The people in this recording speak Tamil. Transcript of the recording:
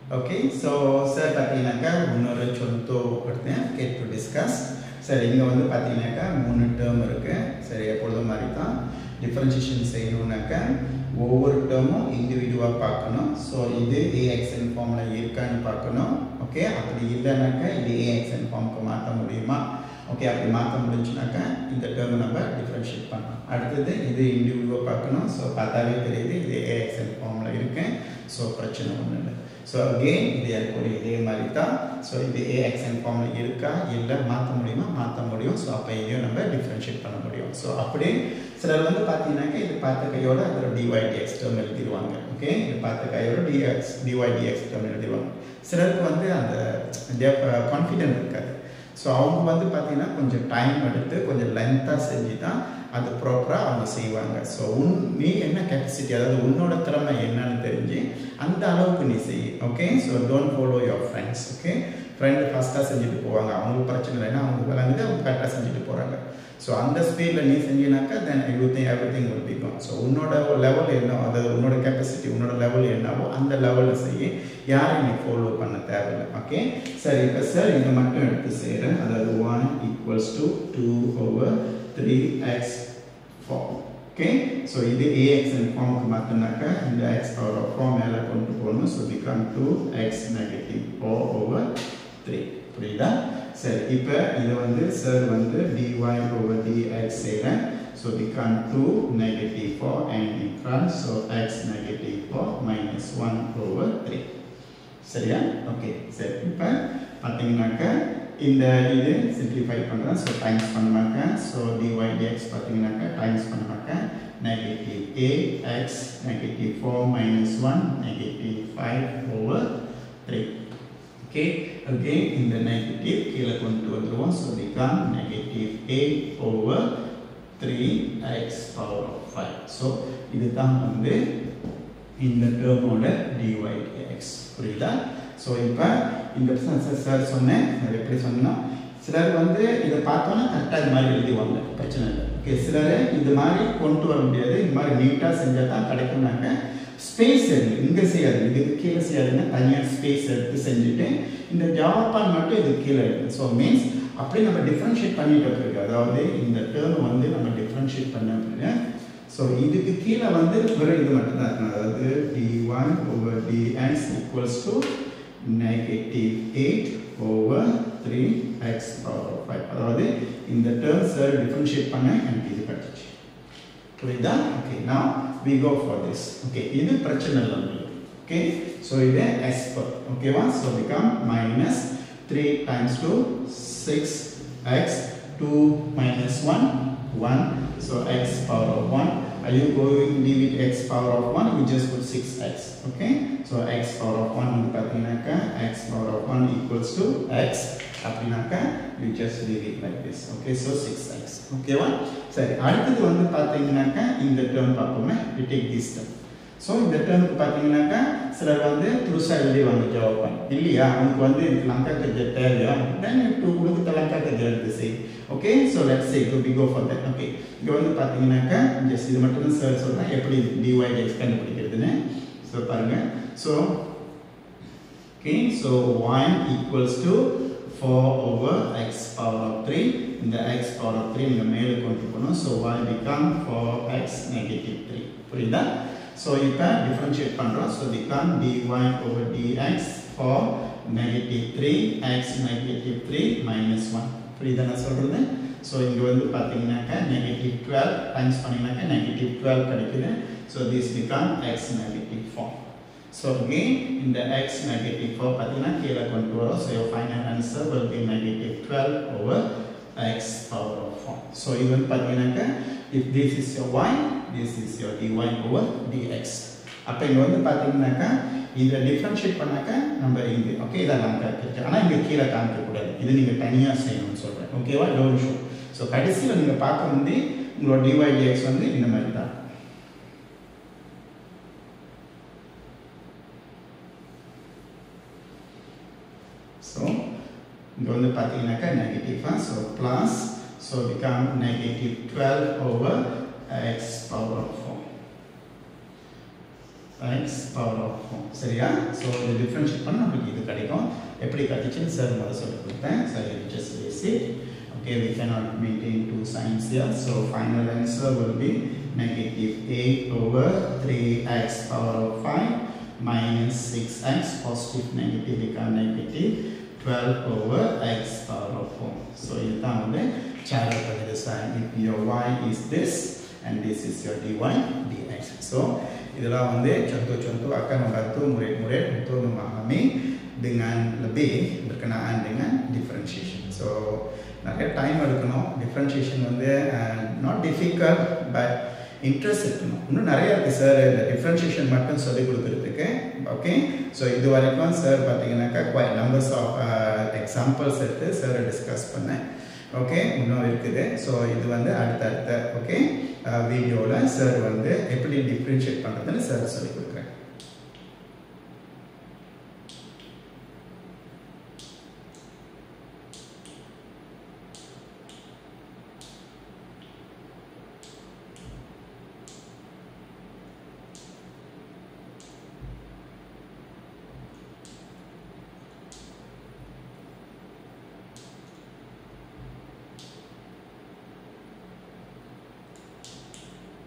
ஓகே ஸோ சார் பார்த்தீங்கன்னாக்கா இன்னொரு சொந்தோ கொடுத்தேன் கேட் டு டிஸ்கஸ் சரி இங்கே வந்து பார்த்தீங்கன்னாக்கா மூணு டேர்ம் இருக்குது சரி எப்பொழுதும் மாதிரி தான் டிஃப்ரென்ஷியேஷன் செய்யணுன்னாக்கா ஒவ்வொரு டேர்மும் இண்டிவிஜுவலாக பார்க்கணும் ஸோ இது ஏஎக்ஸ்என் ஃபார்மில் இருக்கான்னு பார்க்கணும் ஓகே அப்படி இல்லைனாக்கா இது ஏஎக்ஸ்என் ஃபார்முக்கு மாற்ற முடியுமா ஓகே அப்படி மாற்ற முடிஞ்சுனாக்கா இந்த டேர்ம் நம்ம டிஃப்ரென்ஷியேட் பண்ணலாம் அடுத்தது இது இண்டிவிஜுவல் பார்க்கணும் ஸோ பார்த்தாவே தெரியுது இது ஏஎக்ஸ்என் ஃபார்மில் இருக்கு ஸோ பிரச்சனை ஒன்றும் இல்லை ஸோ அகெயின் இது இருக்கக்கூடிய இதே மாதிரி தான் ஸோ இது ஏஎக்ஸ்என் ஃபார்மில் இருக்கா இல்லை மாற்ற முடியுமா மாற்ற முடியும் ஸோ அப்போ இதையும் நம்ம டிஃப்ரென்ஷியேட் பண்ண முடியும் ஸோ அப்படியே சிலர் வந்து பார்த்தீங்கன்னாக்கா இது பார்த்த கையோட அதில் டிஒய் டிஎக்ஸ் டேர்ம் எழுதிடுவாங்க ஓகே இது பார்த்த கையோட டிஎக்ஸ் டிஒய் டிஎக்ஸ் டேர்ம் எழுதிடுவாங்க சிலருக்கு வந்து அந்த கான்ஃபிடென்ட் இருக்காது ஸோ அவங்க வந்து பார்த்தீங்கன்னா கொஞ்சம் டைம் எடுத்து கொஞ்சம் லென்த்தாக செஞ்சு தான் அது ப்ராப்பராக அவங்க செய்வாங்க ஸோ உன் நீ என்ன கெப்பாசிட்டி அதாவது உன்னோட திறமை என்னன்னு தெரிஞ்சு அந்த அளவுக்கு நீ செய் okay so don't follow your friends okay friend ஃபஸ்ட்டாக செஞ்சுட்டு போவாங்க அவங்களுக்கு பிரச்சனை இல்லைன்னா அவங்க விளங்குது அவங்க கரெக்டாக செஞ்சுட்டு போகிறாங்க ஸோ அந்த ஸ்பீடில் நீ செஞ்சினாக்கா then everything everything will become so உன்னோட லெவல் என்ன அதாவது உன்னோட கெப்பாசிட்டி உன்னோட லெவல் என்னவோ அந்த லெவலில் செய்ய யாரையும் நீ ஃபாலோ பண்ண தேவையில்லை ஓகே சரி இப்போ சார் இதை மட்டும் எடுத்து செய்கிறேன் அதாவது one equals to two over three x form okay so இது ஏஎக்ஸ்என் ஃபார்முக்கு மாற்றினாக்கா இந்த எக்ஸ் பவர் ஆஃப் ஃபார்ம் மேலே கொண்டு போகணும் so become two x negative four over three புரியுதா சரி இப்போ இதை வந்து சார் வந்து டிஒய் ஓவர் டிஎக்ஸ் செய்கிறேன் so become two negative four and in front so x negative four minus one over three சரியா ஓகே சரி இப்போ பார்த்தீங்கன்னாக்கா இந்த இது சிம்பிளிஃபை பண்ணுறேன் ஸோ டைம்ஸ் பண்ணாக்க ஸோ டிஒய் டிஎக்ஸ் பார்த்தீங்கன்னாக்கா டைம்ஸ் பண்ணாக்க negative a x negative four minus one negative five over three okay again in the negative கீழே கொண்டு வந்துருவோம் so become negative 8 over 3x power of 5 so இதுதான் வந்து இந்த டேர்மோட dy dx புரியுதா ஸோ இப்போ இந்த சார் சொன்னேன் அது எப்படி சொன்னா சிலர் வந்து இதை பார்த்தோன்னா கரெக்டாக இது மாதிரி எழுதிவாங்க பிரச்சனை இல்லை ஓகே சிலர் இது மாதிரி கொண்டு வர முடியாது இது மாதிரி நீட்டாக செஞ்சால் தான் கிடைக்கும்னாங்க ஸ்பேஸ் எடுங்க இங்கே செய்யாது இதுக்கு கீழே செய்யாதுங்க தனியாக ஸ்பேஸ் எடுத்து செஞ்சுட்டு இந்த ஜாப்பான் மட்டும் இது கீழே எடுங்க ஸோ மீன்ஸ் அப்படியே நம்ம டிஃப்ரென்ஷியேட் பண்ணிட்டு பிறகு அதாவது இந்த டேர்ம் வந்து நம்ம டிஃப்ரென்ஷியேட் பண்ண பிறகு ஸோ இதுக்கு கீழே வந்து வெறும் இது மட்டும் தான் இருக்கணும் அதாவது d one over d x equals to negative eight over three x power five அதாவது இந்த டேர்ம் சார் டிஃப்ரென்ஷியேட் பண்ண எனக்கு இது கிடச்சிச்சு புரியுதா okay now we go for this okay இது பிரச்சனை இல்லை உங்களுக்கு ஓகே ஸோ இது எஸ் பர் ஓகேவா so become minus three times two six x two minus one one so x power of one are you going to leave it x power of 1 we just put 6x okay so x power of 1 வந்து பார்த்தீங்கன்னாக்கா x power of 1 equals to x அப்படின்னாக்கா you just leave it like this okay so 6x ஓகேவா சரி அடுத்தது வந்து பார்த்தீங்கன்னாக்கா இந்த டேர்ம் பார்ப்போமே we take this term so இந்த டேர்முக்கு பார்த்தீங்கன்னாக்கா சிலர் வந்து புதுசாக எழுதிவாங்க ஜவாப் இல்லையா அவனுக்கு வந்து லங்கா கஜர் தேவையா தென் டூ கொடுத்த லங்கா கஜர் எடுத்து செய் okay so let say to be go for that okay இங்கே வந்து பார்த்தீங்கன்னாக்கா ஜஸ்ட் இது மட்டும் தான் சார் சொல்கிறேன் எப்படி டிஒய் எக்ஸ் கண்டுபிடிக்கிறதுன்னு ஸோ பாருங்கள் so okay so one equals to four over x power of three இந்த எக்ஸ் பவர் ஆஃப் த்ரீ நீங்கள் மேலே கொண்டு போகணும் so y become four x negative three புரியுதா ஸோ இப்போ டிஃப்ரென்ஷியேட் பண்ணுறோம் so become d y over d x four negative three x negative three minus one புரியுதா நான் சொல்கிறது ஸோ இங்கே வந்து பார்த்தீங்கன்னாக்கா நெகட்டிவ் டுவெல் டைம்ஸ் பண்ணிங்கனாக்கா நெகட்டிவ் டுவெல் கிடைக்குது so this become x negative form so again இந்த எக்ஸ் நெகட்டிவ் ஃபோர் பார்த்தீங்கன்னா கீழே கொண்டு வரோம் so your final answer will be negative twelve over x power of form so இது வந்து பார்த்தீங்கன்னாக்கா if this is your y this is your dy over dx அப்போ இங்கே வந்து பார்த்தீங்கன்னாக்கா இதை டிஃப்ரென்ஷியேட் பண்ணாக்கா நம்ம இங்கே ஓகே இதெல்லாம் காமிச்சிருக்கு ஆனால் இங்கே கீழே காமிக்கக்கூடாது இது நீங்கள் தனியாக செய்யணும்னு சொல்கிறேன் ஓகேவா டோன்ட் ஷோ ஸோ கடைசியில் நீங்கள் பார்க்க வந்து உங்களோட dy dx வந்து இந்த மாதிரி தான் ஸோ இங்கே வந்து பார்த்தீங்கன்னாக்கா நெகட்டிவா so plus so become negative twelve over x power of four x power of four சரியா ஸோ இது டிஃப்ரென்ஷியேட் பண்ண நம்மளுக்கு இது கிடைக்கும் எப்படி கிடைச்சுன்னு சார் முதல்ல சொல்லி கொடுத்தேன் சரி just basic okay we cannot maintain two signs here so final answer will be negative 8 over 3x power of 5 minus 6x positive negative become negative 12 over x power of 4 so இதுதான் வந்து child பண்ணிது sign if your y is this and this is your dy dx so itulah வந்து contoh-contoh akan membantu murid-murid untuk memahami dengan lebih berkenaan dengan differentiation so நிறைய டைம் எடுக்கணும் டிஃப்ரென்ஷியேஷன் வந்து நாட் டிஃபிகல்ட் பட் இன்ட்ரெஸ்ட் இருக்கணும் இன்னும் நிறைய இருக்குது சார் இந்த டிஃப்ரென்ஷியேஷன் மட்டும் சொல்லிக் கொடுக்குறதுக்கு ஓகே ஸோ இது வரைக்கும் சார் பார்த்தீங்கன்னாக்கா குவாய் நம்பர்ஸ் ஆஃப் எக்ஸாம்பிள்ஸ் எடுத்து சார் டிஸ்கஸ் பண்ணேன் ஓகே இன்னும் இருக்குது ஸோ இது வந்து அடுத்தடுத்த ஓகே வீடியோவில் சார் வந்து எப்படி டிஃப்ரென்ஷியேட் பண்ணுறதுன்னு சார் சொல்லிக் கொடுக்குறேன்